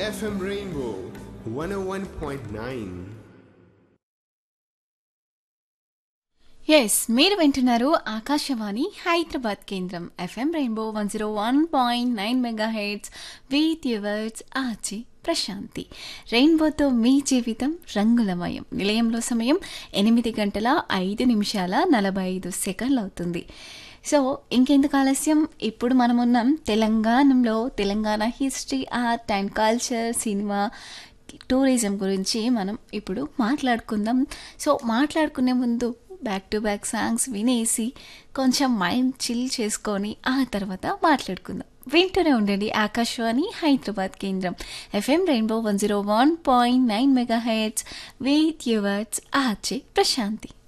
FM Rainbow 101.9. Yes మీరు వింటున్నారు ఆకాశవాణి హైదరాబాద్ కేంద్రం FM rainbow one zero one point nine mega hits with yours Achi Prashanti రెయిన్బోతో మీ జీవితం రంగులమయం నిలయంలో సమయం ఎనిమిది గంటల ఐదు నిమిషాల నలభై ఐదు సెకండ్లు అవుతుంది సో ఇంకెందుకు ఆలస్యం ఇప్పుడు మనం ఉన్నాం తెలంగాణలో Telangana history art and culture cinema tourism గురించి మనం ఇప్పుడు మాట్లాడుకుందాం సో మాట్లాడుకునే ముందు బ్యాక్ టు బ్యాక్ సాంగ్స్ వినేసి కొంచెం మైండ్ చిల్ చేసుకొని ఆ తర్వాత మాట్లాడుకుందాం వింటూనే ఉండండి ఆకాశవాణి హైదరాబాద్ కేంద్రం FM rainbow one zero one point nine mega hits with yours Ache Prashanti